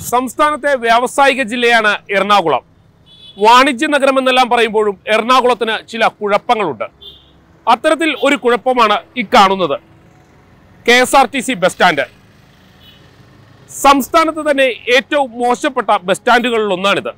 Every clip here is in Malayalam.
സംസ്ഥാനത്തെ വ്യാവസായിക ജില്ലയാണ് എറണാകുളം വാണിജ്യ നഗരം എന്നെല്ലാം പറയുമ്പോഴും എറണാകുളത്തിന് ചില കുഴപ്പങ്ങളുണ്ട് അത്തരത്തിൽ ഒരു കുഴപ്പമാണ് ഈ കാണുന്നത് K S R T C bus stand സംസ്ഥാനത്ത് തന്നെ ഏറ്റവും മോശപ്പെട്ട ബസ് സ്റ്റാൻഡുകളിൽ ഒന്നാണിത്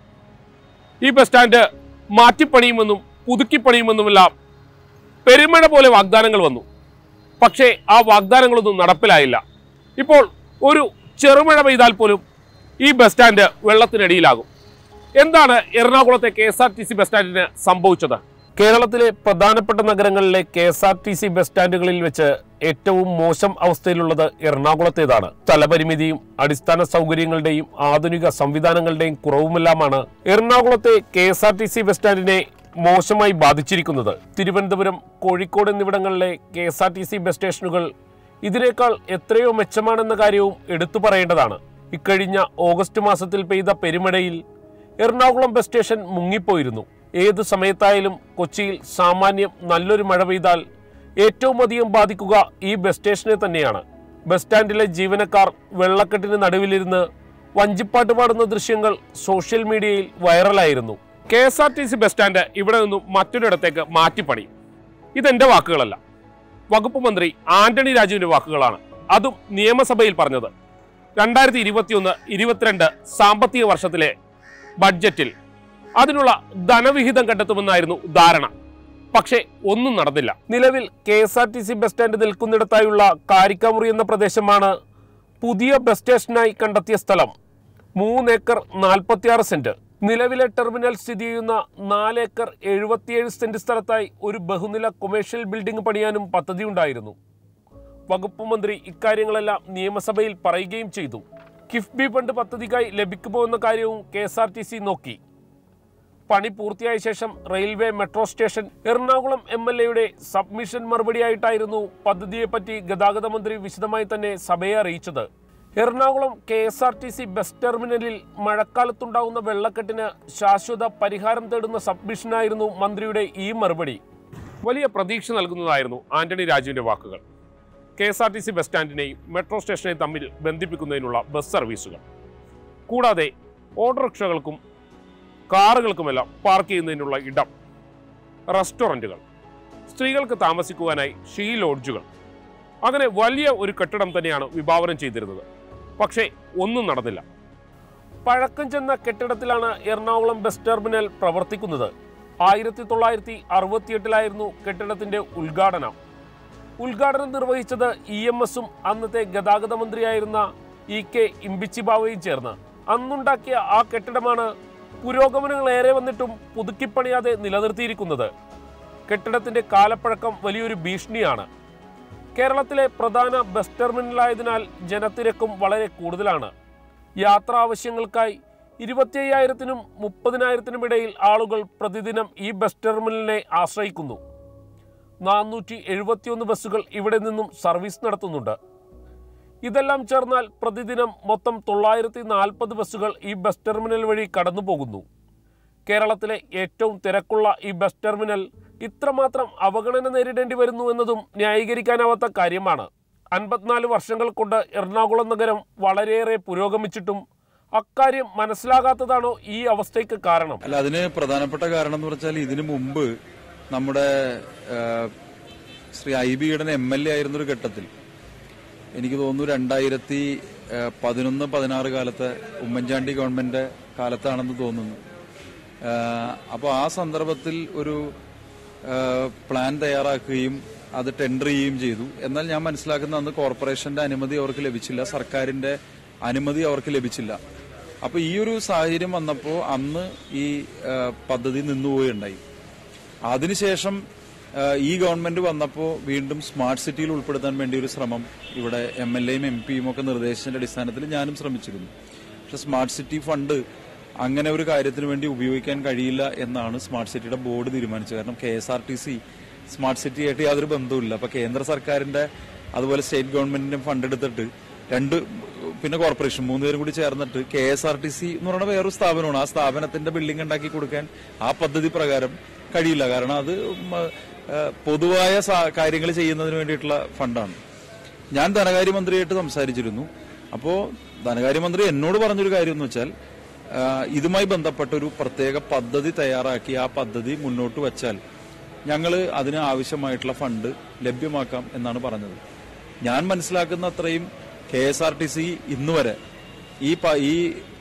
ഈ ബസ് സ്റ്റാൻഡ് മാറ്റിപ്പണിയുമെന്നും പുതുക്കിപ്പണിയുമെന്നുമെല്ലാം പെരുമഴ പോലെ വാഗ്ദാനങ്ങൾ വന്നു പക്ഷേ ആ വാഗ്ദാനങ്ങളൊന്നും നടപ്പിലായില്ല ഇപ്പോൾ ഒരു ചെറുമഴ പെയ്താൽ പോലും ഈ ബസ് സ്റ്റാൻഡ് വെള്ളത്തിനടിയിലാകും എന്താണ് എറണാകുളത്തെ K S R T C bus സ്റ്റാൻഡിന് സംഭവിച്ചത് കേരളത്തിലെ പ്രധാനപ്പെട്ട നഗരങ്ങളിലെ K S R T C bus സ്റ്റാൻഡുകളിൽ വെച്ച് ഏറ്റവും മോശം അവസ്ഥയിലുള്ളത് എറണാകുളത്തേതാണ് സ്ഥലപരിമിതിയും അടിസ്ഥാന സൗകര്യങ്ങളുടെയും ആധുനിക സംവിധാനങ്ങളുടെയും കുറവുമെല്ലാമാണ് എറണാകുളത്തെ K S R T C bus സ്റ്റാൻഡിനെ മോശമായി ബാധിച്ചിരിക്കുന്നത് തിരുവനന്തപുരം കോഴിക്കോട് എന്നിവിടങ്ങളിലെ K S R T C bus സ്റ്റേഷനുകൾ ഇതിനേക്കാൾ എത്രയോ മെച്ചമാണെന്ന കാര്യവും എടുത്തു പറയേണ്ടതാണ് ഇക്കഴിഞ്ഞ ഓഗസ്റ്റ് മാസത്തിൽ പെയ്ത പെരുമഴയിൽ എറണാകുളം ബസ് സ്റ്റേഷൻ മുങ്ങിപ്പോയിരുന്നു ഏത് സമയത്തായാലും കൊച്ചിയിൽ സാമാന്യം നല്ലൊരു മഴ പെയ്താൽ ഏറ്റവും അധികം ബാധിക്കുക ഈ ബസ് സ്റ്റേഷനെ തന്നെയാണ് ബസ് സ്റ്റാൻഡിലെ ജീവനക്കാർ വെള്ളക്കെട്ടിന് നടുവിലിരുന്ന് വഞ്ചിപ്പാട്ട് പാടുന്ന ദൃശ്യങ്ങൾ സോഷ്യൽ മീഡിയയിൽ വൈറലായിരുന്നു K S R T C bus stand ഇവിടെ നിന്നും മറ്റൊരിടത്തേക്ക് മാറ്റിപ്പണി ഇതെന്റെ വാക്കുകളല്ല വകുപ്പ് മന്ത്രി ആന്റണി രാജുവിന്റെ വാക്കുകളാണ് അതും നിയമസഭയിൽ പറഞ്ഞത് രണ്ടായിരത്തി ഇരുപത്തിയൊന്ന് ഇരുപത്തിരണ്ട് സാമ്പത്തിക വർഷത്തിലെ ബഡ്ജറ്റിൽ അതിനുള്ള ധനവിഹിതം കണ്ടെത്തുമെന്നായിരുന്നു ധാരണ പക്ഷേ ഒന്നും നടന്നില്ല നിലവിൽ K S R T C bus stand നിൽക്കുന്നിടത്തായുള്ള കാരിക്കാമുറി എന്ന പ്രദേശമാണ് പുതിയ ബസ് സ്റ്റേഷനായി കണ്ടെത്തിയ സ്ഥലം മൂന്ന് ഏക്കർ നാൽപ്പത്തിയാറ് സെന്റ് നിലവിലെ ടെർമിനൽ സ്ഥിതി ചെയ്യുന്ന നാല് ഏക്കർ എഴുപത്തിയേഴ് സെന്റ് സ്ഥലത്തായി ഒരു ബഹുനില കൊമേഴ്ഷ്യൽ ബിൽഡിംഗ് പണിയാനും പദ്ധതിയുണ്ടായിരുന്നു വകുപ്പ് മന്ത്രി ഇക്കാര്യങ്ങളെല്ലാം നിയമസഭയിൽ പറയുകയും ചെയ്തു കിഫ്ബി ഫണ്ട് പദ്ധതിക്കായി ലഭിക്കുമോ എന്ന കാര്യവും K S R T C നോക്കി പണി പൂർത്തിയായ ശേഷം railway metro station Ernakulam M L എയുടെ സബ്മിഷൻ മറുപടിയായിട്ടായിരുന്നു പദ്ധതിയെപ്പറ്റി ഗതാഗത മന്ത്രി വിശദമായി തന്നെ സഭയെ അറിയിച്ചത് Ernakulam K S R T C bus ടെർമിനലിൽ മഴക്കാലത്തുണ്ടാകുന്ന വെള്ളക്കെട്ടിന് ശാശ്വത പരിഹാരം തേടുന്ന സബ്മിഷനായിരുന്നു മന്ത്രിയുടെ ഈ മറുപടി വലിയ പ്രതീക്ഷ നൽകുന്നതായിരുന്നു ആന്റണി രാജുവിന്റെ വാക്കുകൾ K S R T C bus സ്റ്റാൻഡിനെയും മെട്രോ സ്റ്റേഷനെയും തമ്മിൽ ബന്ധിപ്പിക്കുന്നതിനുള്ള ബസ് സർവീസുകൾ കൂടാതെ ഓട്ടോറിക്ഷകൾക്കും കാറുകൾക്കുമെല്ലാം പാർക്ക് ചെയ്യുന്നതിനുള്ള ഇടം റെസ്റ്റോറൻറ്റുകൾ സ്ത്രീകൾക്ക് താമസിക്കുവാനായി ഷീ ലോഡ്ജുകൾ അങ്ങനെ വലിയ ഒരു കെട്ടിടം തന്നെയാണ് വിഭാവനം ചെയ്തിരുന്നത് പക്ഷേ ഒന്നും നടന്നില്ല പഴക്കം ചെന്ന കെട്ടിടത്തിലാണ് എറണാകുളം ബസ് ടെർമിനൽ പ്രവർത്തിക്കുന്നത് ആയിരത്തി തൊള്ളായിരത്തി അറുപത്തിയെട്ടിലായിരുന്നു കെട്ടിടത്തിന്റെ ഉദ്ഘാടനം ഉദ്ഘാടനം നിർവഹിച്ചത് ഇ എം എസും അന്നത്തെ ഗതാഗത മന്ത്രിയായിരുന്ന ഇ കെ ഇമ്പിച്ചിബാവയും ചേർന്ന് അന്നുണ്ടാക്കിയ ആ കെട്ടിടമാണ് പുരോഗമനങ്ങൾ ഏറെ വന്നിട്ടും പുതുക്കിപ്പണിയാതെ നിലനിർത്തിയിരിക്കുന്നത് കെട്ടിടത്തിന്റെ കാലപ്പഴക്കം വലിയൊരു ഭീഷണിയാണ് കേരളത്തിലെ പ്രധാന ബസ് ടെർമിനലായതിനാൽ ജനത്തിരക്കും വളരെ കൂടുതലാണ് യാത്രാ ആവശ്യങ്ങൾക്കായി ഇരുപത്തി അയ്യായിരത്തിനും മുപ്പതിനായിരത്തിനും ഇടയിൽ ആളുകൾ പ്രതിദിനം ഈ ബസ് ടെർമിനലിനെ ആശ്രയിക്കുന്നു നാനൂറ്റി എഴുപത്തിയൊന്ന് ബസ്സുകൾ ഇവിടെ നിന്നും സർവീസ് നടത്തുന്നുണ്ട് ഇതെല്ലാം ചേർന്നാൽ പ്രതിദിനം മൊത്തം തൊള്ളായിരത്തി നാൽപ്പത് ബസ്സുകൾ ഈ ബസ് ടെർമിനൽ വഴി കടന്നു പോകുന്നു കേരളത്തിലെ ഏറ്റവും തിരക്കുള്ള ഈ ബസ് ടെർമിനൽ ഇത്രമാത്രം അവഗണന നേരിടേണ്ടി വരുന്നു എന്നതും ന്യായീകരിക്കാനാവാത്ത കാര്യമാണ് അൻപത്തിനാല് വർഷങ്ങൾ കൊണ്ട് എറണാകുളം നഗരം വളരെയേറെ പുരോഗമിച്ചിട്ടും അക്കാര്യം മനസ്സിലാകാത്തതാണോ ഈ അവസ്ഥയ്ക്ക് കാരണം അല്ല അതിന് പ്രധാനപ്പെട്ട കാരണം എന്ന് വെച്ചാൽ ഇതിനു മുമ്പ് നമ്മുടെ ആ, Shri Hibi Eden M L A ആയിരുന്ന ഒരു ഘട്ടത്തിൽ എനിക്ക് തോന്നുന്നു രണ്ടായിരത്തി ആ, പതിനൊന്ന് പതിനാറ് കാലത്തെ ഉമ്മൻചാണ്ടി ഗവൺമെന്റ് കാലത്താണെന്ന് തോന്നുന്നു അപ്പോൾ ആ സന്ദർഭത്തിൽ ഒരു ആ, പ്ലാൻ തയ്യാറാക്കുകയും അത് ടെൻഡർ ചെയ്യുകയും ചെയ്തു എന്നാൽ ഞാൻ മനസ്സിലാക്കുന്ന അന്ന് കോർപ്പറേഷന്റെ അനുമതി അവർക്ക് ലഭിച്ചില്ല സർക്കാരിന്റെ അനുമതി അവർക്ക് ലഭിച്ചില്ല അപ്പൊ ഈ ഒരു സാഹചര്യം വന്നപ്പോൾ അന്ന് ഈ ആ, പദ്ധതി നിന്നുപോയുണ്ടായി അതിനുശേഷം ആ, ഈ ഗവൺമെന്റ് വന്നപ്പോൾ വീണ്ടും സ്മാർട്ട് സിറ്റിയിൽ ഉൾപ്പെടുത്താൻ വേണ്ടി ഒരു ശ്രമം ഇവിടെ എം എൽ എയും എം പിയും ഒക്കെ നിർദ്ദേശത്തിന്റെ അടിസ്ഥാനത്തിൽ ഞാനും ശ്രമിച്ചിരുന്നു പക്ഷെ സ്മാർട്ട് സിറ്റി ഫണ്ട് അങ്ങനെ ഒരു കാര്യത്തിന് വേണ്ടി ഉപയോഗിക്കാൻ കഴിയില്ല എന്നാണ് സ്മാർട്ട് സിറ്റിയുടെ ബോർഡ് തീരുമാനിച്ചത് കാരണം K S R T C smart city ആയിട്ട് യാതൊരു ബന്ധവുമില്ല അപ്പൊ കേന്ദ്ര സർക്കാരിന്റെ അതുപോലെ സ്റ്റേറ്റ് ഗവൺമെന്റിന്റെ ഫണ്ട് എടുത്തിട്ട് രണ്ട് പിന്നെ കോർപ്പറേഷൻ മൂന്നുപേരും കൂടി ചേർന്നിട്ട് K S R T C എന്ന് പറയുന്ന വേറൊരു സ്ഥാപനമാണ് ആ സ്ഥാപനത്തിന്റെ ബിൽഡിംഗ് ഉണ്ടാക്കി കൊടുക്കാൻ ആ പദ്ധതി പ്രകാരം കഴിയില്ല കാരണം അത് ഉം, ആ, പൊതുവായ കാര്യങ്ങൾ ചെയ്യുന്നതിന് വേണ്ടിയിട്ടുള്ള ഫണ്ടാണ് ഞാൻ ധനകാര്യമന്ത്രിയായിട്ട് സംസാരിച്ചിരുന്നു അപ്പോ ധനകാര്യമന്ത്രി എന്നോട് പറഞ്ഞൊരു കാര്യം എന്ന് വെച്ചാൽ ആ, ഇതുമായി ബന്ധപ്പെട്ട ഒരു പ്രത്യേക പദ്ധതി തയ്യാറാക്കി ആ പദ്ധതി മുന്നോട്ട് വച്ചാൽ ഞങ്ങൾ അതിന് ആവശ്യമായിട്ടുള്ള ഫണ്ട് ലഭ്യമാക്കാം എന്നാണ് പറഞ്ഞത് ഞാൻ മനസ്സിലാക്കുന്ന അത്രയും K S R T C ഇന്ന് വരെ ഈ പ- ഈ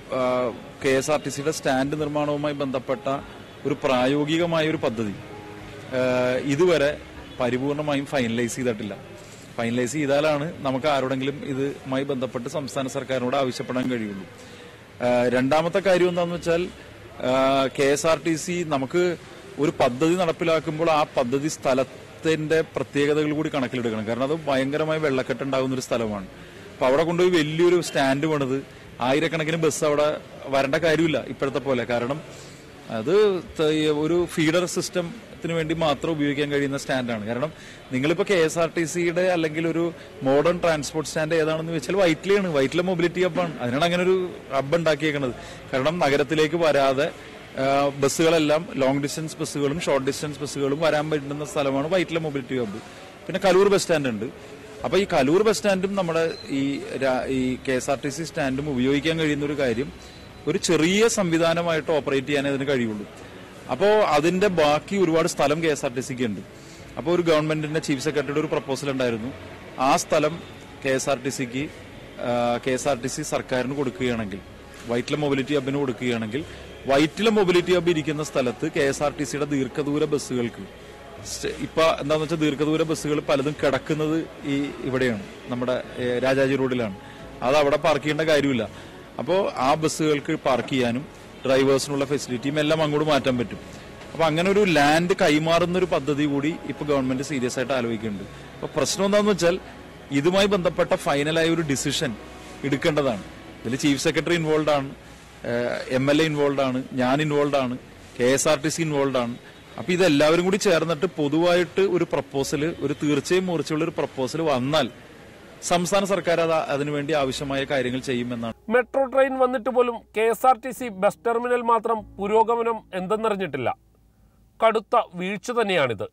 കെ എസ് ആർ ടി സിയുടെ സ്റ്റാൻഡ് നിർമ്മാണവുമായി ബന്ധപ്പെട്ട ഒരു പ്രായോഗികമായ ഒരു പദ്ധതി ഏഹ് ഇതുവരെ പരിപൂർണമായും ഫൈനലൈസ് ചെയ്തിട്ടില്ല ഫൈനലൈസ് ചെയ്താലാണ് നമുക്ക് ആരോടെങ്കിലും ഇതുമായി ബന്ധപ്പെട്ട് സംസ്ഥാന സർക്കാരിനോട് ആവശ്യപ്പെടാൻ കഴിയുള്ളൂ ഏഹ് രണ്ടാമത്തെ കാര്യം എന്താണെന്ന് വെച്ചാൽ K S R T C നമുക്ക് ഒരു പദ്ധതി നടപ്പിലാക്കുമ്പോൾ ആ പദ്ധതി സ്ഥലത്തിന്റെ പ്രത്യേകതകൾ കൂടി കണക്കിലെടുക്കണം കാരണം അത് ഭയങ്കരമായി വെള്ളക്കെട്ടുണ്ടാകുന്ന ഒരു സ്ഥലമാണ് അപ്പൊ അവിടെ കൊണ്ടുപോയി വലിയൊരു സ്റ്റാൻഡ് പണിത് ആയിരക്കണക്കിന് ബസ് അവിടെ വരേണ്ട കാര്യമില്ല ഇപ്പോഴത്തെ പോലെ കാരണം അത് ത- ഒരു ഫീഡർ സിസ്റ്റത്തിന് വേണ്ടി മാത്രം ഉപയോഗിക്കാൻ കഴിയുന്ന സ്റ്റാൻഡാണ് കാരണം നിങ്ങളിപ്പോ കെ എസ് ആർ ടി സിയുടെ അല്ലെങ്കിൽ ഒരു മോഡേൺ ട്രാൻസ്പോർട്ട് സ്റ്റാൻഡ് ഏതാണെന്ന് വെച്ചാൽ വൈറ്റിലാണ് വൈറ്റിലെ മൊബിലിറ്റി ഹബ്ബാണ് അതിനാണ് അങ്ങനെ ഒരു ഹബ്ബ് ഉണ്ടാക്കിയേക്കുന്നത് കാരണം നഗരത്തിലേക്ക് വരാതെ ആ, ബസ്സുകളെല്ലാം ലോങ് ഡിസ്റ്റൻസ് ബസ്സുകളും ഷോർട്ട് ഡിസ്റ്റൻസ് ബസ്സുകളും വരാൻ പറ്റുന്ന സ്ഥലമാണ് വൈറ്റിലെ മൊബിലിറ്റി ഹബ്ബ് പിന്നെ കലൂർ ബസ് സ്റ്റാൻഡ് ഉണ്ട് അപ്പൊ ഈ കലൂർ ബസ് സ്റ്റാൻഡും നമ്മുടെ ഈ രാ- ഈ K S R T C സ്റ്റാൻഡും ഉപയോഗിക്കാൻ കഴിയുന്ന ഒരു കാര്യം ഒരു ചെറിയ സംവിധാനമായിട്ട് ഓപ്പറേറ്റ് ചെയ്യാനേ അതിന് കഴിയുള്ളൂ അപ്പോൾ അതിന്റെ ബാക്കി ഒരുപാട് സ്ഥലം കെ എസ് ആർ ടി സിക്ക് ഉണ്ട് അപ്പോൾ ഒരു ഗവൺമെന്റിന്റെ ചീഫ് സെക്രട്ടറിയുടെ ഒരു പ്രപ്പോസൽ ഉണ്ടായിരുന്നു ആ സ്ഥലം കെ എസ് ആർ ടി സിക്ക് K S R T C സർക്കാരിന് കൊടുക്കുകയാണെങ്കിൽ വൈറ്റില മൊബിലിറ്റി ഹബിന് കൊടുക്കുകയാണെങ്കിൽ വൈറ്റില മൊബിലിറ്റി ഹബ് ഇരിക്കുന്ന സ്ഥലത്ത് കെ എസ് ആർ ടി സിയുടെ ദീർഘദൂര ബസ്സുകൾക്ക് സ്റ്റ- ഇപ്പൊ എന്താന്ന് വെച്ചാൽ ദീർഘദൂര ബസ്സുകൾ പലതും കിടക്കുന്നത് ഈ ഇവിടെയാണ് നമ്മുടെ ഏ, രാജാജി റോഡിലാണ് അത് അവിടെ പാർക്ക് ചെയ്യേണ്ട കാര്യമില്ല അപ്പോൾ ആ ബസ്സുകൾക്ക് പാർക്ക് ചെയ്യാനും ഡ്രൈവേഴ്സിനുള്ള ഫെസിലിറ്റിയും എല്ലാം അങ്ങോട്ട് മാറ്റാൻ പറ്റും അപ്പൊ അങ്ങനെ ഒരു ലാൻഡ് കൈമാറുന്ന ഒരു പദ്ധതി കൂടി ഇപ്പൊ ഗവൺമെന്റ് സീരിയസ് ആയിട്ട് ആലോചിക്കുന്നുണ്ട് അപ്പൊ പ്രശ്നം എന്താന്ന് വെച്ചാൽ ഇതുമായി ബന്ധപ്പെട്ട ഫൈനലായ ഒരു ഡിസിഷൻ എടുക്കേണ്ടതാണ് ഇതിൽ ചീഫ് സെക്രട്ടറി ഇൻവോൾവ് ആണ് എം എൽ എ ഇൻവോൾവ് ആണ് ഞാൻ ഇൻവോൾവ് ആണ് K S R T C involve ആണ് അപ്പൊ ഇതെല്ലാവരും കൂടി ചേർന്നിട്ട് പൊതുവായിട്ട് ഒരു പ്രപ്പോസൽ ഒരു തീർച്ചയായും മുറിച്ചുള്ള ഒരു പ്രപ്പോസൽ വന്നാൽ സംസ്ഥാന സർക്കാർ അത് അതിനുവേണ്ടി ആവശ്യമായ കാര്യങ്ങൾ ചെയ്യുമെന്നാണ് മെട്രോ ട്രെയിൻ വന്നിട്ട് പോലും K S R T C bus terminal മാത്രം പുരോഗമനം എന്തെന്നറിഞ്ഞിട്ടില്ല കടുത്ത വീഴ്ച തന്നെയാണിത്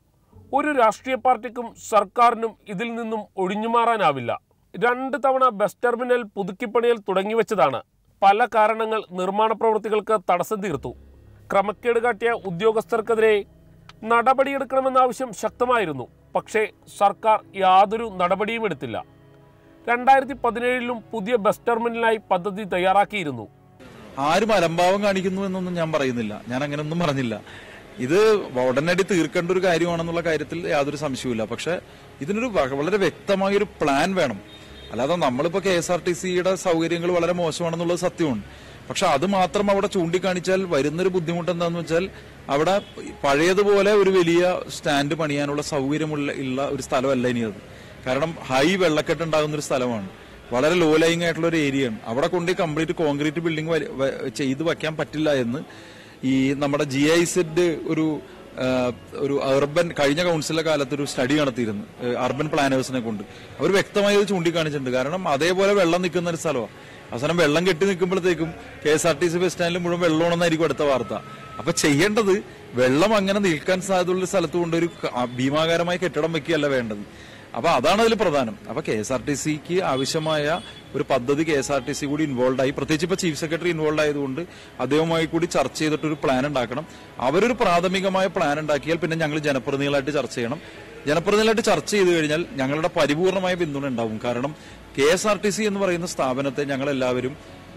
ഒരു രാഷ്ട്രീയ പാർട്ടിക്കും സർക്കാരിനും ഇതിൽ നിന്നും ഒഴിഞ്ഞുമാറാനാവില്ല രണ്ട് തവണ ബസ് ടെർമിനൽ പുതുക്കിപ്പണിയൽ തുടങ്ങിവെച്ചതാണ് പല കാരണങ്ങൾ നിർമ്മാണ പ്രവൃത്തികൾക്ക് തടസ്സം തീർത്തു ക്രമക്കേട് കാട്ടിയ ഉദ്യോഗസ്ഥർക്കെതിരെ നടപടിയെടുക്കണമെന്ന ആവശ്യം ശക്തമായിരുന്നു പക്ഷേ സർക്കാർ യാതൊരു നടപടിയും എടുത്തില്ല രണ്ടായിരത്തി പതിനേഴിലും പുതിയ ബസ് ടെർമിനലായി പദ്ധതി തയ്യാറാക്കിയിരുന്നു ആരും അലംഭാവം കാണിക്കുന്നു എന്നൊന്നും ഞാൻ പറയുന്നില്ല ഞാൻ അങ്ങനെയൊന്നും പറഞ്ഞില്ല ഇത് ഉടനടി തീർക്കേണ്ട ഒരു കാര്യമാണെന്നുള്ള കാര്യത്തിൽ യാതൊരു സംശയവുമില്ല പക്ഷെ ഇതിനൊരു വ- വളരെ വ്യക്തമായ ഒരു പ്ലാൻ വേണം അല്ലാതെ നമ്മളിപ്പോ കെ എസ് ആർ ടി സിയുടെ സൗകര്യങ്ങൾ വളരെ മോശമാണെന്നുള്ളത് സത്യമാണ് പക്ഷെ അത് മാത്രം അവിടെ ചൂണ്ടിക്കാണിച്ചാൽ വരുന്നൊരു ബുദ്ധിമുട്ട് എന്താന്ന് വെച്ചാൽ അവിടെ പഴയതുപോലെ ഒരു വലിയ സ്റ്റാൻഡ് പണിയാനുള്ള സൗകര്യമുള്ള ഉള്ള ഒരു സ്ഥലമല്ല ഇനി അത് കാരണം ഹൈ വെള്ളക്കെട്ട് ഉണ്ടാകുന്ന ഒരു സ്ഥലമാണ് വളരെ ലോ ലൈങ് ആയിട്ടുള്ള ഒരു ഏരിയയാണ് അവിടെ കൊണ്ട് കംപ്ലീറ്റ് കോൺക്രീറ്റ് ബിൽഡിംഗ് ചെയ്ത് വെക്കാൻ പറ്റില്ല എന്ന് ഈ നമ്മുടെ ജി ഐ സെഡ് ഒരു ആ, ഒരു അർബൻ കഴിഞ്ഞ കൗൺസിലിന്റെ കാലത്ത് ഒരു സ്റ്റഡി നടത്തിയിരുന്നു ഏ, അർബൻ പ്ലാനേഴ്സിനെ കൊണ്ട് അവർ വ്യക്തമായി ഇത് ചൂണ്ടിക്കാണിച്ചിട്ടുണ്ട് കാരണം അതേപോലെ വെള്ളം നിൽക്കുന്ന ഒരു സ്ഥലമാണ് അവസാനം വെള്ളം കെട്ടി നിൽക്കുമ്പോഴത്തേക്കും K S R T C bus സ്റ്റാൻഡിൽ മുഴുവൻ വെള്ളമാണെന്നായിരിക്കും അടുത്ത വാർത്ത അപ്പൊ ചെയ്യേണ്ടത് വെള്ളം അങ്ങനെ നിൽക്കാൻ സാധ്യതയുള്ള സ്ഥലത്ത് കൊണ്ട് ഒരു ക- ആ ഭീമാകാരമായ കെട്ടിടം വെക്കുകയല്ല വേണ്ടത് അപ്പൊ അതാണ് അതിൽ പ്രധാനം അപ്പൊ കെ എസ് ആർ ടി സിക്ക് ആവശ്യമായ ഒരു പദ്ധതി K S R T C കൂടി ഇൻവോൾവ് ആയി പ്രത്യേകിച്ച് ഇപ്പൊ ചീഫ് സെക്രട്ടറി ഇൻവോൾവ് ആയതുകൊണ്ട് അദ്ദേഹവുമായി കൂടി ചർച്ച ചെയ്തിട്ട് ഒരു പ്ലാൻ ഉണ്ടാക്കണം അവരൊരു പ്രാഥമികമായ പ്ലാൻ ഉണ്ടാക്കിയാൽ പിന്നെ ഞങ്ങൾ ജനപ്രതിനിധികളായിട്ട് ചർച്ച ചെയ്യണം ജനപ്രതിനിധികളായിട്ട് ചർച്ച ചെയ്തു കഴിഞ്ഞാൽ ഞങ്ങളുടെ പരിപൂർണമായ പിന്തുണ ഉണ്ടാവും കാരണം K S R T C എന്ന് പറയുന്ന സ്ഥാപനത്തെ ഞങ്ങൾ എല്ലാവരും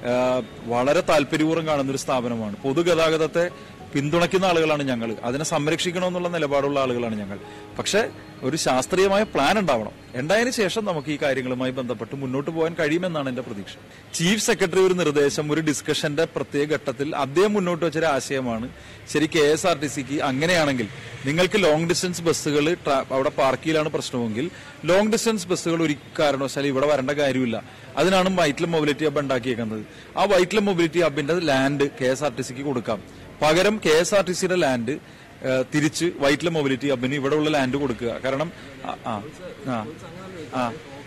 വളരെ താല്പര്യപൂർവ്വം കാണുന്ന ഒരു സ്ഥാപനമാണ് പൊതുഗതാഗതത്തെ പിന്തുണയ്ക്കുന്ന ആളുകളാണ് ഞങ്ങൾ അതിനെ സംരക്ഷിക്കണമെന്നുള്ള നിലപാടുള്ള ആളുകളാണ് ഞങ്ങൾ പക്ഷെ ഒരു ശാസ്ത്രീയമായ പ്ലാൻ ഉണ്ടാവണം ഉണ്ടായതിനു ശേഷം നമുക്ക് ഈ കാര്യങ്ങളുമായി ബന്ധപ്പെട്ട് മുന്നോട്ട് പോകാൻ കഴിയുമെന്നാണ് എന്റെ പ്രതീക്ഷ ചീഫ് സെക്രട്ടറി ഒരു നിർദ്ദേശം ഒരു ഡിസ്കഷന്റെ പ്രത്യേക ഘട്ടത്തിൽ അദ്ദേഹം മുന്നോട്ട് വെച്ചൊരു ആശയമാണ് ശരി കെ എസ് ആർ ടി സിക്ക് അങ്ങനെയാണെങ്കിൽ നിങ്ങൾക്ക് ലോങ് ഡിസ്റ്റൻസ് ബസ്സുകൾ അവിടെ പാർക്കിയിലാണ് പ്രശ്നമെങ്കിൽ ലോങ് ഡിസ്റ്റൻസ് ബസ്സുകൾ ഒരു കാരണവശാലും ഇവിടെ വരേണ്ട കാര്യമില്ല അതിനാണ് വൈറ്റില മൊബിലിറ്റി ഹബ് ഉണ്ടാക്കിയേക്കുന്നത് ആ വൈറ്റില മൊബിലിറ്റി ഹബിന്റെ land K S R T സിക്ക് കൊടുക്കാം പകരം കെ എസ് ആർ ടി സിയുടെ ലാൻഡ് ഏഹ്, തിരിച്ച് വൈറ്റില മൊബിലിറ്റി ഹബിന് ഇവിടെയുള്ള ലാൻഡ് കൊടുക്കുക കാരണം ആ ആ ആ ആ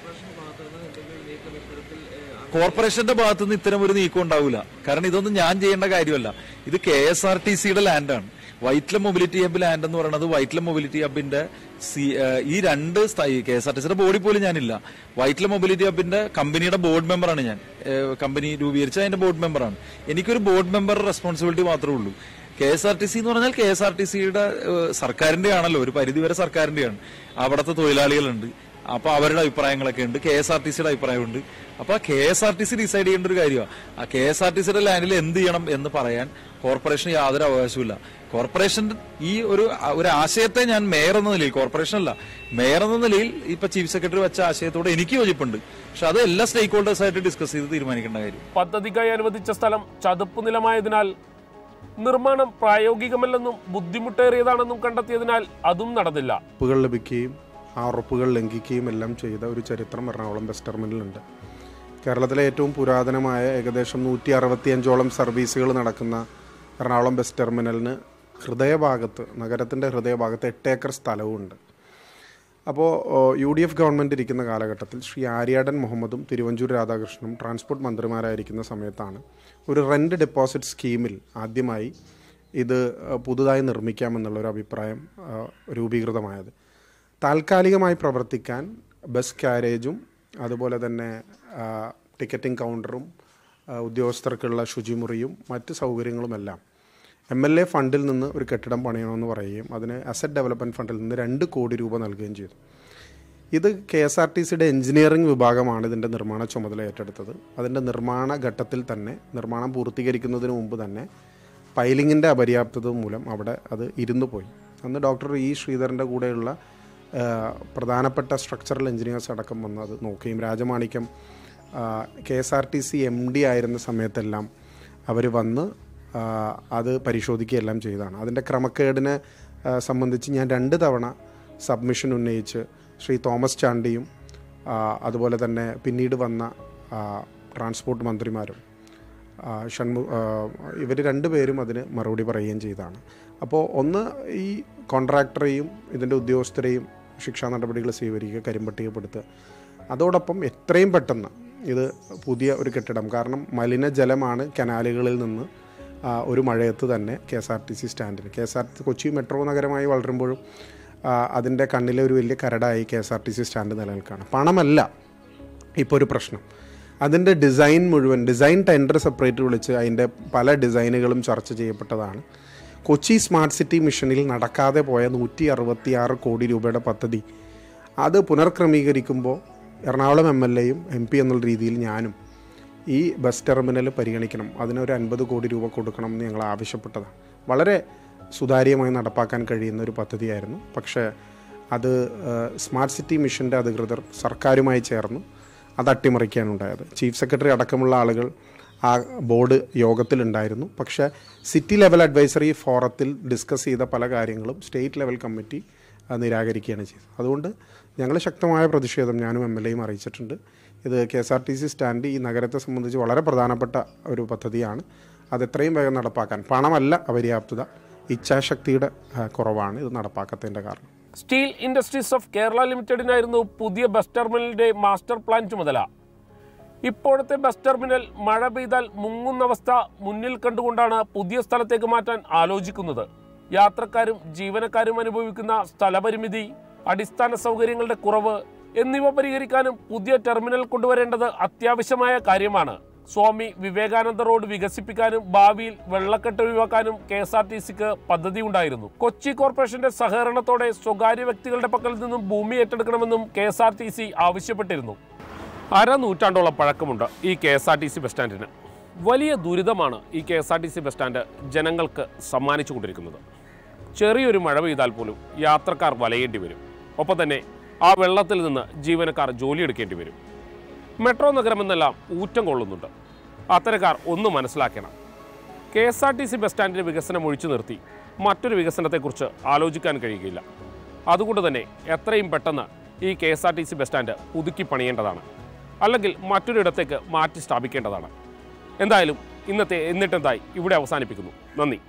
കോർപ്പറേഷന്റെ ഭാഗത്തു നിന്ന് ഇത്തരം ഒരു നീക്കം ഉണ്ടാവില്ല കാരണം ഇതൊന്നും ഞാൻ ചെയ്യേണ്ട കാര്യമല്ല ഇത് കെ എസ് ആർ ടി സിയുടെ ലാൻഡാണ് വൈറ്റ്ല മൊബിലിറ്റി ഹബ് ലാൻഡ് എന്ന് പറയുന്നത് വൈറ്റ്ല മൊബിലിറ്റി ഹബിന്റെ സി- ഏഹ് ഈ രണ്ട് കെ എസ് ആർ ടി സിയുടെ ബോഡി പോലും ഞാനില്ല വൈറ്റ്ല മൊബിലിറ്റി ഹബിന്റെ കമ്പനിയുടെ ബോർഡ് മെമ്പറാണ് ഞാൻ ഏഹ് കമ്പനി രൂപീകരിച്ച അതിന്റെ ബോർഡ് മെമ്പറാണ് എനിക്കൊരു ബോർഡ് മെമ്പർ റെസ്പോൺസിബിലിറ്റി മാത്രമേ ഉള്ളൂ K S R T C എന്ന് പറഞ്ഞാൽ കെ എസ് ആർ ടി സിയുടെ സർക്കാരിന്റെ ആണല്ലോ ഒരു പരിധി വരെ സർക്കാരിന്റെയാണ് അവിടുത്തെ തൊഴിലാളികളുണ്ട് അപ്പൊ അവരുടെ അഭിപ്രായങ്ങളൊക്കെ ഉണ്ട് കെ എസ് ആർ ടി സിയുടെ അഭിപ്രായമുണ്ട് അപ്പൊ K S R T C decide ചെയ്യേണ്ട ഒരു കാര്യമാണ് ആ കെ എസ് ആർ ടി സിയുടെ ലാൻഡിൽ എന്ത് ചെയ്യണം എന്ന് പറയാൻ കോർപ്പറേഷന് യാതൊരു അവകാശമില്ല കോർപ്പറേഷൻ ഈ ഒരു ഒരു ആശയത്തെ ഞാൻ മേയർ എന്ന നിലയിൽ കോർപ്പറേഷൻ അല്ല മേയർ എന്ന നിലയിൽ ഇപ്പൊ ചീഫ് സെക്രട്ടറി വെച്ച ആശയത്തോട് എനിക്ക് യോജിപ്പുണ്ട് പക്ഷെ അത് എല്ലാ സ്റ്റേക്ക് ഹോൾഡേഴ്സായിട്ട് ഡിസ്കസ് ചെയ്ത് തീരുമാനിക്കേണ്ട കാര്യം പദ്ധതിക്കായി അനുവദിച്ച സ്ഥലം ചതുപ്പ് നിലമായതിനാൽ നിർമ്മാണം പ്രായോഗികമല്ലെന്നും ബുദ്ധിമുട്ടേറിയതാണെന്നും കണ്ടെത്തിയതിനാൽ അതും നടന്നില്ല ഉറപ്പുകൾ ലഭിക്കുകയും ആ ഉറപ്പുകൾ ലംഘിക്കുകയും എല്ലാം ചെയ്ത ഒരു ചരിത്രം എറണാകുളം ബസ് ടെർമിനലുണ്ട് കേരളത്തിലെ ഏറ്റവും പുരാതനമായ ഏകദേശം നൂറ്റി അറുപത്തിയഞ്ചോളം സർവീസുകൾ നടക്കുന്ന എറണാകുളം ബസ് ടെർമിനലിന് ഹൃദയഭാഗത്ത് നഗരത്തിൻ്റെ ഹൃദയഭാഗത്ത് എട്ട് ഏക്കർ സ്ഥലവുമുണ്ട് അപ്പോൾ യു ഡി എഫ് ഗവൺമെൻറ് ഇരിക്കുന്ന കാലഘട്ടത്തിൽ ശ്രീ ആര്യാടൻ മുഹമ്മദും തിരുവഞ്ചൂർ രാധാകൃഷ്ണനും ട്രാൻസ്പോർട്ട് മന്ത്രിമാരായിരിക്കുന്ന സമയത്താണ് ഒരു റെൻ്റ് ഡെപ്പോസിറ്റ് സ്കീമിൽ ആദ്യമായി ഇത് ആ, പുതുതായി നിർമ്മിക്കാമെന്നുള്ള ഒരു അഭിപ്രായം ആ, രൂപീകൃതമായത് താൽക്കാലികമായി പ്രവർത്തിക്കാൻ ബസ് കാരേജും അതുപോലെ തന്നെ ആ, ടിക്കറ്റിംഗ് കൗണ്ടറും ആ, ഉദ്യോഗസ്ഥർക്കുള്ള ശുചിമുറിയും മറ്റ് സൗകര്യങ്ങളുമെല്ലാം എം എൽ എ ഫണ്ടിൽ നിന്ന് ഒരു കെട്ടിടം പണിയണമെന്ന് പറയുകയും അതിന് അസറ്റ് ഡെവലപ്മെൻറ്റ് ഫണ്ടിൽ നിന്ന് രണ്ട് കോടി രൂപ നൽകുകയും ചെയ്തു ഇത് കെ എസ് ആർ ടി സിയുടെ എഞ്ചിനീയറിംഗ് വിഭാഗമാണ് ഇതിൻ്റെ നിർമ്മാണ ചുമതല ഏറ്റെടുത്തത് അതിൻ്റെ നിർമ്മാണ ഘട്ടത്തിൽ തന്നെ നിർമ്മാണം പൂർത്തീകരിക്കുന്നതിന് മുമ്പ് തന്നെ പൈലിങ്ങിൻ്റെ അപര്യാപ്തത മൂലം അവിടെ അത് ഇരുന്നു പോയി അന്ന് ഡോക്ടർ ഇ ശ്രീധരൻ്റെ കൂടെയുള്ള ആ, പ്രധാനപ്പെട്ട സ്ട്രക്ചറൽ എഞ്ചിനീയേഴ്സ് അടക്കം വന്ന് അത് നോക്കുകയും Rajamanickam K S R T C M D ആയിരുന്ന സമയത്തെല്ലാം അവർ വന്ന് ആ, അത് പരിശോധിക്കുകയെല്ലാം ചെയ്തതാണ് അതിൻ്റെ ക്രമക്കേടിനെ ആ, സംബന്ധിച്ച് ഞാൻ രണ്ട് തവണ സബ്മിഷൻ ഉന്നയിച്ച് ശ്രീ തോമസ് ചാണ്ടിയും ആ, അതുപോലെ തന്നെ പിന്നീട് വന്ന ആ, ട്രാൻസ്പോർട്ട് മന്ത്രിമാരും ആ, ഷൺമു ഇവർ രണ്ടുപേരും അതിന് മറുപടി പറയുകയും ചെയ്തതാണ് അപ്പോൾ ഒന്ന് ഈ കോൺട്രാക്ടറെയും ഇതിൻ്റെ ഉദ്യോഗസ്ഥരെയും ശിക്ഷാ നടപടികൾ സ്വീകരിക്കുക കരിമ്പട്ടികപ്പെടുത്തുക അതോടൊപ്പം എത്രയും പെട്ടെന്ന് ഇത് പുതിയ ഒരു കെട്ടിടം കാരണം മലിനജലമാണ് കനാലുകളിൽ നിന്ന് ആ, ഒരു മഴയത്ത് തന്നെ K S R T C സ്റ്റാൻഡിൽ K S R T Kochi metro നഗരമായി വളരുമ്പോഴും ആ, അതിൻ്റെ കണ്ണിലെ ഒരു വലിയ കരടായി K S R T C stand നിലനിൽക്കുകയാണ് പണമല്ല ഇപ്പോൾ ഒരു പ്രശ്നം അതിൻ്റെ ഡിസൈൻ മുഴുവൻ ഡിസൈൻ ടെൻഡർ സെപ്പറേറ്റ് വിളിച്ച് അതിൻ്റെ പല ഡിസൈനുകളും ചർച്ച ചെയ്യപ്പെട്ടതാണ് കൊച്ചി സ്മാർട്ട് സിറ്റി മിഷനിൽ നടക്കാതെ പോയ നൂറ്റി അറുപത്തിയാറ് കോടി രൂപയുടെ പദ്ധതി അത് പുനർക്രമീകരിക്കുമ്പോൾ എറണാകുളം എം എൽ എയും എം പി എന്നുള്ള രീതിയിൽ ഞാനും ഈ ബസ് ടെർമിനൽ പരിഗണിക്കണം അതിനൊരു അൻപത് കോടി രൂപ കൊടുക്കണം എന്ന് ഞങ്ങൾ ആവശ്യപ്പെട്ടതാണ് വളരെ സുതാര്യമായി നടപ്പാക്കാൻ കഴിയുന്ന ഒരു പദ്ധതിയായിരുന്നു പക്ഷേ അത് ഏഹ്, സ്മാർട്ട് സിറ്റി മിഷൻ്റെ അധികൃതർ സർക്കാരുമായി ചേർന്ന് അത് അട്ടിമറിക്കാനുണ്ടായത് ചീഫ് സെക്രട്ടറി അടക്കമുള്ള ആളുകൾ ആ ബോർഡ് യോഗത്തിലുണ്ടായിരുന്നു പക്ഷേ സിറ്റി ലെവൽ അഡ്വൈസറി ഫോറത്തിൽ ഡിസ്കസ് ചെയ്ത പല കാര്യങ്ങളും സ്റ്റേറ്റ് ലെവൽ കമ്മിറ്റി ആ, നിരാകരിക്കുകയാണ് ചെയ്തത് അതുകൊണ്ട് ഞങ്ങൾ ശക്തമായ പ്രതിഷേധം ഞാനും എം എൽ എയും അറിയിച്ചിട്ടുണ്ട് ഇത് K S R T C stand ഈ നഗരത്തെ സംബന്ധിച്ച് വളരെ പ്രധാനപ്പെട്ട ഒരു പദ്ധതിയാണ് അത് എത്രയും വേഗം നടപ്പാക്കാൻ പണമല്ല അപര്യാപ്തത ഇച്ഛാശക്തിയുടെ ആ, കുറവാണ് ഇത് നടപ്പാക്കത്തതിൻ്റെ കാരണം സ്റ്റീൽ ഇൻഡസ്ട്രീസ് ഓഫ് കേരള ലിമിറ്റഡിനായിരുന്നു പുതിയ ബസ് ടെർമിനലിന്റെ മാസ്റ്റർ പ്ലാൻ ചുമതല ഇപ്പോഴത്തെ ബസ് ടെർമിനൽ മഴ പെയ്താൽ മുങ്ങുന്ന അവസ്ഥ മുന്നിൽ കണ്ടുകൊണ്ടാണ് പുതിയ സ്ഥലത്തേക്ക് മാറ്റാൻ ആലോചിക്കുന്നത് യാത്രക്കാരും ജീവനക്കാരും അനുഭവിക്കുന്ന സ്ഥലപരിമിതി അടിസ്ഥാന സൗകര്യങ്ങളുടെ കുറവ് എന്നിവ പരിഹരിക്കാനും പുതിയ ടെർമിനൽ കൊണ്ടുവരേണ്ടത് അത്യാവശ്യമായ കാര്യമാണ് സ്വാമി വിവേകാനന്ദ റോഡ് വികസിപ്പിക്കാനും ഭാവിയിൽ വെള്ളക്കെട്ട് ഒഴിവാക്കാനും കെ എസ് ആർ ടി സിക്ക് പദ്ധതി ഉണ്ടായിരുന്നു കൊച്ചി കോർപ്പറേഷന്റെ സഹകരണത്തോടെ സ്വകാര്യ വ്യക്തികളുടെ പക്കൽ നിന്നും ഭൂമി ഏറ്റെടുക്കണമെന്നും K S R T C ആവശ്യപ്പെട്ടിരുന്നു അര നൂറ്റാണ്ടോളം പഴക്കമുണ്ട് ഈ K S R T C bus സ്റ്റാൻഡിന് വലിയ ദുരിതമാണ് ഈ K S R T C bus stand ജനങ്ങൾക്ക് സമ്മാനിച്ചു കൊണ്ടിരിക്കുന്നത് ചെറിയൊരു മഴ പെയ്താൽ പോലും യാത്രക്കാർ വലയേണ്ടി വരും ഒപ്പം തന്നെ ആ വെള്ളത്തിൽ നിന്ന് ജീവനക്കാർ ജോലിയെടുക്കേണ്ടി വരും മെട്രോ നഗരമെന്നെല്ലാം ഊറ്റം കൊള്ളുന്നുണ്ട് അത്തരക്കാർ ഒന്ന് മനസ്സിലാക്കണം K S R T C bus സ്റ്റാൻഡിൻ്റെ വികസനം ഒഴിച്ചു നിർത്തി മറ്റൊരു വികസനത്തെക്കുറിച്ച് ആലോചിക്കാൻ കഴിയുകയില്ല അതുകൊണ്ട് തന്നെ എത്രയും പെട്ടെന്ന് ഈ K S R T C bus stand പുതുക്കി പണിയേണ്ടതാണ് അല്ലെങ്കിൽ മറ്റൊരിടത്തേക്ക് മാറ്റി സ്ഥാപിക്കേണ്ടതാണ് എന്തായാലും ഇന്നത്തെ എന്നിട്ടെന്തായി ഇവിടെ അവസാനിപ്പിക്കുന്നു നന്ദി